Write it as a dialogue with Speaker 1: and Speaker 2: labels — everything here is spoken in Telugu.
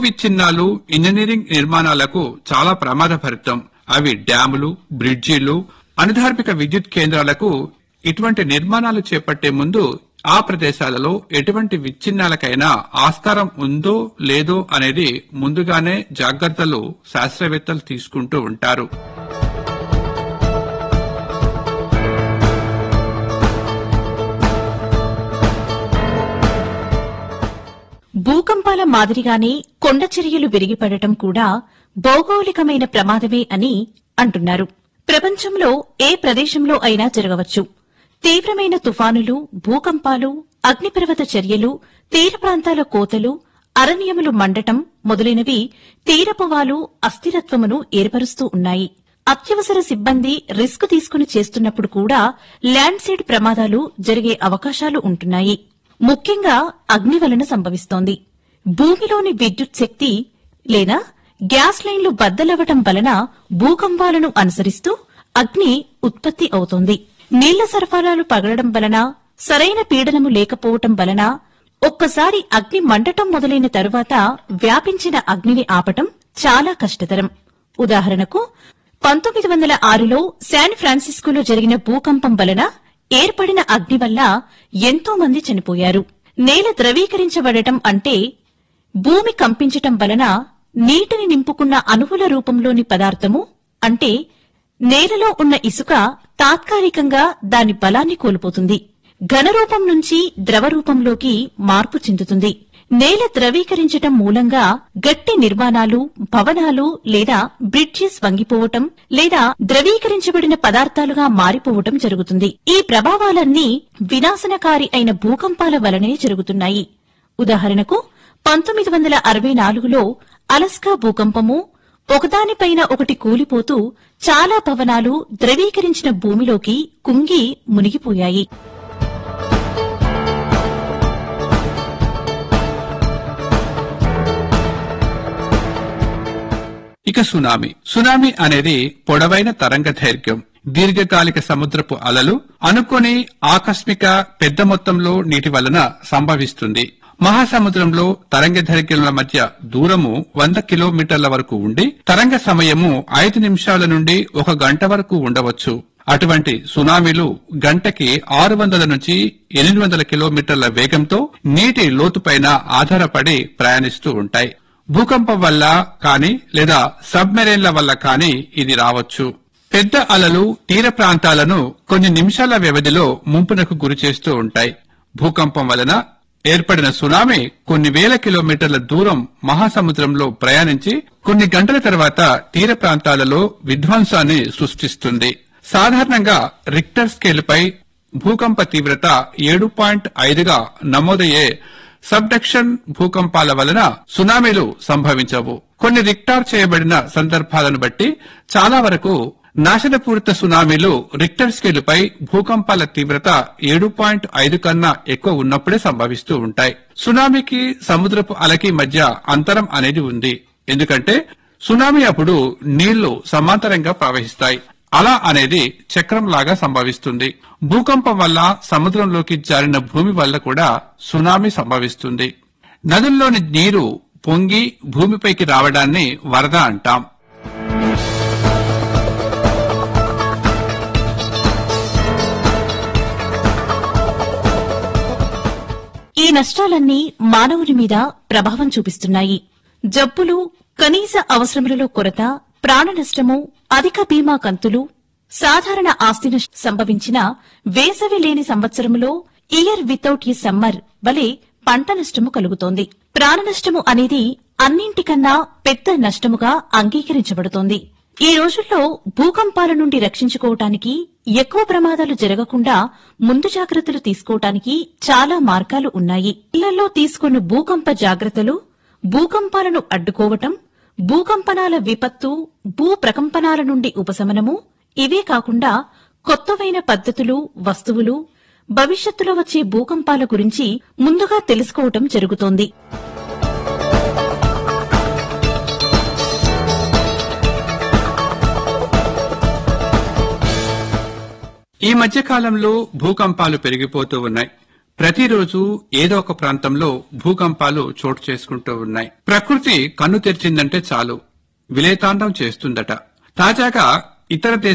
Speaker 1: విచ్ఛిన్నాలు ఇంజనీరింగ్ నిర్మాణాలకు చాలా ప్రమాదభరితం అవి డ్యాములు బ్రిడ్జిలు అనుధార్మిక విద్యుత్ కేంద్రాలకు ఇటువంటి నిర్మాణాలు చేపట్టే ముందు ఆ ప్రదేశాలలో ఎటువంటి విచ్ఛిన్నాలకైనా ఆస్కారం ఉందో లేదో అనేది ముందుగానే జాగ్రత్తలు శాస్త్రవేత్తలు తీసుకుంటూ ఉంటారు
Speaker 2: భూకంపాల మాదిరిగానే కొండ చర్యలు విరిగిపడటం కూడా భౌగోళికమైన ప్రమాదమే అని అంటున్నారు ప్రపంచంలో ఏ ప్రదేశంలో అయినా జరగవచ్చు తీవ్రమైన తుఫానులు భూకంపాలు అగ్నిపర్వత చర్యలు తీర ప్రాంతాల కోతలు అరణ్యములు మండటం మొదలైనవి తీరపువాలు అస్థిరత్వమును ఏర్పరుస్తూ ఉన్నాయి అత్యవసర సిబ్బంది రిస్క్ తీసుకుని చేస్తున్నప్పుడు కూడా ల్యాండ్సైడ్ ప్రమాదాలు జరిగే అవకాశాలు ఉంటున్నాయి ముఖ్యంగా అగ్ని వలన సంభవిస్తోంది భూమిలోని విద్యుత్ శక్తి లేదా గ్యాస్ లైన్లు బద్దలవ్వటం వలన భూకంపాలను అనుసరిస్తూ అగ్ని ఉత్పత్తి అవుతోంది నీళ్ల సరఫరాలు పగలడం వలన సరైన పీడనము లేకపోవటం వలన ఒక్కసారి అగ్ని మండటం మొదలైన తరువాత వ్యాపించిన అగ్నిని ఆపటం చాలా కష్టతరం ఉదాహరణకు పంతొమ్మిది వందల ఆరులో శాన్ ఫ్రాన్సిస్కోలో జరిగిన భూకంపం వలన ఏర్పడిన అగ్ని వల్ల ఎంతో మంది చనిపోయారు నేల ద్రవీకరించబడటం అంటే భూమి కంపించటం వలన నీటిని నింపుకున్న అణువుల రూపంలోని పదార్థము అంటే నేలలో ఉన్న ఇసుక తాత్కాలికంగా దాని బలాన్ని కోల్పోతుంది ఘనరూపం నుంచి ద్రవరూపంలోకి మార్పు చెందుతుంది నేల ద్రవీకరించటం మూలంగా గట్టి నిర్మాణాలు భవనాలు లేదా బ్రిడ్జెస్ వంగిపోవటం లేదా ద్రవీకరించబడిన పదార్థాలుగా మారిపోవటం జరుగుతుంది ఈ ప్రభావాలన్నీ వినాశనకారి అయిన భూకంపాల వలనే జరుగుతున్నాయి ఉదాహరణకు పంతొమ్మిది వందల అరవై నాలుగులో అలస్కా భూకంపము ఒకదానిపైన ఒకటి కూలిపోతూ చాలా భవనాలు ద్రవీకరించిన భూమిలోకి కుంగి మునిగిపోయాయి
Speaker 1: ఇక సునామీ సునామీ అనేది పొడవైన తరంగ దైర్ఘ్యం దీర్ఘకాలిక సముద్రపు అలలు అనుకోని ఆకస్మిక పెద్ద మొత్తంలో నీటి వలన సంభవిస్తుంది మహాసముద్రంలో తరంగ దైర్ఘ్యముల మధ్య దూరము వంద కిలోమీటర్ల వరకు ఉండి తరంగ సమయము ఐదు నిమిషాల నుండి ఒక గంట వరకు ఉండవచ్చు అటువంటి సునామీలు గంటకి ఆరు వందల నుంచి ఎనిమిది వందల కిలోమీటర్ల వేగంతో నీటి లోతుపైన ఆధారపడి ప్రయాణిస్తూ ఉంటాయి భూకంపం వల్ల కానీ లేదా సబ్మెరైన్ల వల్ల కానీ ఇది రావచ్చు పెద్ద అలలు తీర ప్రాంతాలను కొన్ని నిమిషాల వ్యవధిలో ముంపునకు గురి చేస్తూ ఉంటాయి భూకంపం వలన ఏర్పడిన సునామీ కొన్ని వేల కిలోమీటర్ల దూరం మహాసముద్రంలో ప్రయాణించి కొన్ని గంటల తర్వాత తీర ప్రాంతాలలో విధ్వంసాన్ని సృష్టిస్తుంది సాధారణంగా రిక్టర్ స్కేలుపై భూకంప తీవ్రత ఏడు పాయింట్ ఐదుగా నమోదయ్యే సబ్డక్షన్ భూకంపాల వలన సునామీలు సంభవించవు కొన్ని రిక్టార్ చేయబడిన సందర్భాలను బట్టి చాలా వరకు నాశనపూరిత సునామీలు రిక్టర్ స్కేలుపై భూకంపాల తీవ్రత ఏడు పాయింట్ ఐదు కన్నా ఎక్కువ ఉన్నప్పుడే సంభవిస్తూ ఉంటాయి సునామీకి సముద్రపు అలకి మధ్య అంతరం అనేది ఉంది ఎందుకంటే సునామీ అప్పుడు నీళ్లు సమాంతరంగా ప్రవహిస్తాయి అలా అనేది చక్రం లాగా సంభవిస్తుంది భూకంపం వల్ల సముద్రంలోకి జారిన భూమి వల్ల కూడా సునామీ సంభవిస్తుంది నదుల్లోని నీరు పొంగి భూమిపైకి రావడాన్ని వరద అంటాం
Speaker 2: ఈ నష్టాలన్నీ మానవుని మీద ప్రభావం చూపిస్తున్నాయి జబ్బులు కనీస అవసరములలో కొరత ప్రాణ నష్టము అధిక బీమా కంతులు సాధారణ ఆస్తి నష్టం సంభవించిన వేసవి లేని సంవత్సరములో ఇయర్ వితౌట్ ఏ సమ్మర్ వలె పంట నష్టము కలుగుతోంది ప్రాణ నష్టము అనేది అన్నింటికన్నా పెద్ద నష్టముగా అంగీకరించబడుతోంది ఈ రోజుల్లో భూకంపాల నుండి రక్షించుకోవటానికి ఎక్కువ ప్రమాదాలు జరగకుండా ముందు జాగ్రత్తలు తీసుకోవటానికి చాలా మార్గాలు ఉన్నాయి ఇళ్లలో తీసుకున్న భూకంప జాగ్రత్తలు భూకంపాలను అడ్డుకోవటం భూకంపనాల విపత్తు భూ ప్రకంపనాల నుండి ఉపశమనము ఇవే కాకుండా కొత్తవైన పద్ధతులు వస్తువులు భవిష్యత్తులో వచ్చే భూకంపాల గురించి ముందుగా తెలుసుకోవటం జరుగుతోంది
Speaker 1: ఈ మధ్య కాలంలో భూకంపాలు పెరిగిపోతూ ఉన్నాయి ప్రతిరోజు ఏదో ఒక ప్రాంతంలో భూకంపాలు చోటు చేసుకుంటూ ఉన్నాయి ప్రకృతి కన్ను తెరిచిందంటే చాలు విలేతాండం చేస్తుందట తాజాగా ఇతర దేశాల